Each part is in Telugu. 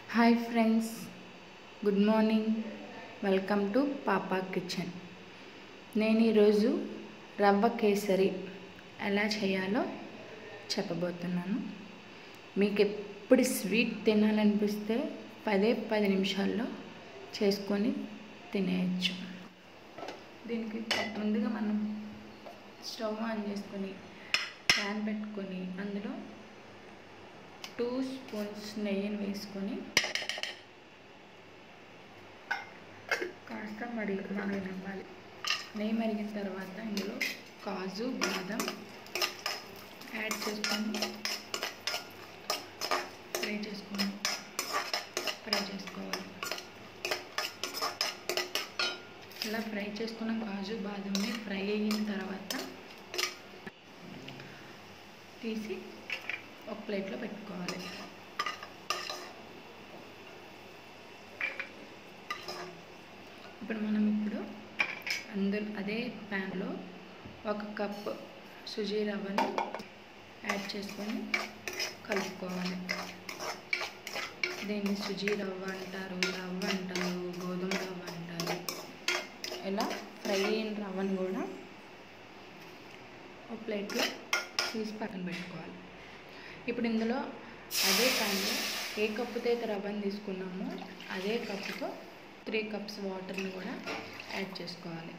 hi friends good morning welcome to Papa kitchen నేను ఈరోజు రవ్వ కేసరి ఎలా చేయాలో చెప్పబోతున్నాను మీకు ఎప్పుడు స్వీట్ తినాలనిపిస్తే పదే పది నిమిషాల్లో చేసుకొని తినేయచ్చు దీనికి ముందుగా మనం స్టవ్ ఆన్ చేసుకొని ప్యాన్ పెట్టుకొని అందులో టూ స్పూన్స్ నెయ్యిని వేసుకొని కాస్త మరిగి మరగనివ్వాలి నెయ్యి మరిగిన తర్వాత ఇందులో కాజు బాదం యాడ్ చేసుకొని ఫ్రై చేసుకొని ఫ్రై చేసుకోవాలి ఇలా ఫ్రై చేసుకున్న కాజు బాదంని ఫ్రై అయిన తర్వాత తీసి ఒక ప్లేట్లో పెట్టుకోవాలి ఇప్పుడు మనం ఇప్పుడు అందులో అదే ప్యాన్లో ఒక కప్ సుజీ రవ్వని యాడ్ చేసుకొని కలుపుకోవాలి దీన్ని సుజీ రవ్వ అంటారు రవ్వ అంటారు గోధుమ రవ్వ అంటారు ఇలా ఫ్రై అయిన రవ్వను కూడా ఒక ప్లేట్లో తీసి పక్కన పెట్టుకోవాలి ఇప్పుడు ఇందులో అదే ప్యాన్లో ఏ కప్పుతో అయితే రవ్వని తీసుకున్నామో అదే కప్పుతో త్రీ కప్స్ వాటర్ని కూడా యాడ్ చేసుకోవాలి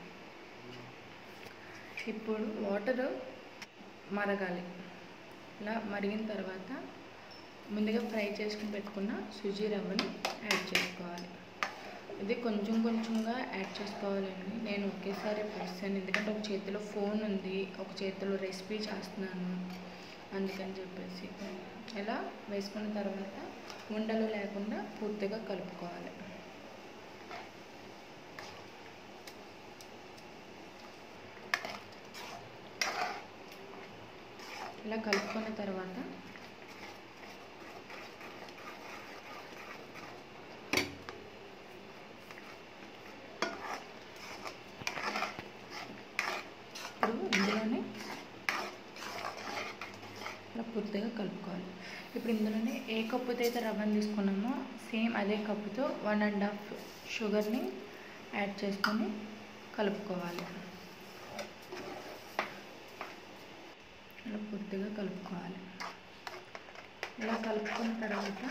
ఇప్పుడు వాటర్ మరగాలి ఇలా మరిగిన తర్వాత ముందుగా ఫ్రై చేసుకుని పెట్టుకున్న సుజీ రవ్వని యాడ్ చేసుకోవాలి ఇది కొంచెం కొంచెంగా యాడ్ చేసుకోవాలండి నేను ఒకేసారి వేస్తాను ఎందుకంటే ఒక చేతిలో ఫోన్ ఉంది ఒక చేతిలో రెసిపీ చేస్తున్నాను అందుకని చెప్పేసి ఇలా వేసుకున్న తర్వాత ఉండలు లేకుండా పూర్తిగా కలుపుకోవాలి ఇలా కలుపుకున్న తర్వాత ఇప్పుడు ఇందులోనే ఇలా పూర్తిగా కలుపుకోవాలి ఇప్పుడు ఇందులోనే ఏ కప్పుతో అయితే రవ్వని తీసుకున్నామో సేమ్ అదే కప్పుతో వన్ అండ్ హాఫ్ షుగర్ని యాడ్ చేసుకొని కలుపుకోవాలి ఇలా పూర్తిగా కలుపుకోవాలి ఇలా కలుపుకున్న తర్వాత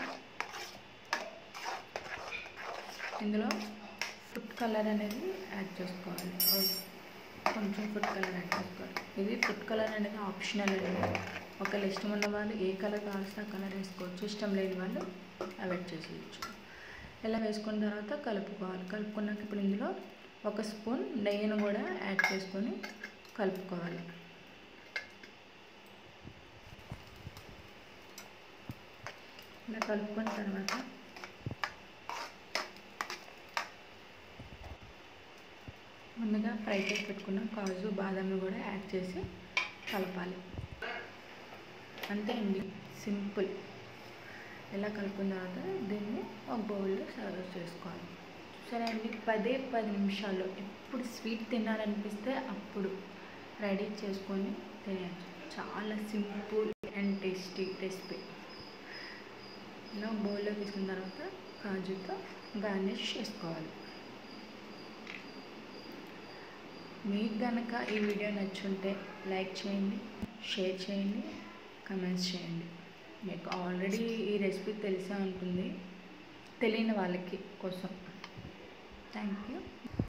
ఇందులో ఫుడ్ కలర్ అనేది యాడ్ చేసుకోవాలి కొంచెం ఫుడ్ కలర్ యాడ్ చేసుకోవాలి ఇది ఫుడ్ కలర్ అనేది ఆప్షనల్ అండి ఒకవేళ ఇష్టం ఉన్న వాళ్ళు ఏ కలర్ కావాల్సిన ఆ కలర్ వేసుకోవచ్చు ఇష్టం లేని వాళ్ళు అవాయిడ్ చేసేయచ్చు ఇలా వేసుకున్న తర్వాత కలుపుకోవాలి కలుపుకున్నాక ఇప్పుడు ఇందులో ఒక స్పూన్ నెయ్యిని కూడా యాడ్ చేసుకొని కలుపుకోవాలి ఇలా కలుపుకున్న తర్వాత ముందుగా ఫ్రై చేసి పెట్టుకున్న కాజు బాదాంని కూడా యాడ్ చేసి కలపాలి అంతే అండి సింపుల్ ఇలా కలుపుకున్న తర్వాత దీన్ని ఒక బౌల్లో సర్వ్ చేసుకోవాలి సరే అండి పదే పది నిమిషాల్లో ఎప్పుడు స్వీట్ తినాలనిపిస్తే అప్పుడు రెడీ చేసుకొని తినేయచ్చు చాలా సింపుల్ అండ్ టేస్టీ రెసిపీ ఇలా బౌల్లో తీసుకున్న తర్వాత కాజుతో గార్నిష్ చేసుకోవాలి మీకు కనుక ఈ వీడియో నచ్చుంటే లైక్ చేయండి షేర్ చేయండి కమెంట్స్ చేయండి మీకు ఆల్రెడీ ఈ రెసిపీ తెలిసే ఉంటుంది తెలియని వాళ్ళకి కోసం థ్యాంక్ యూ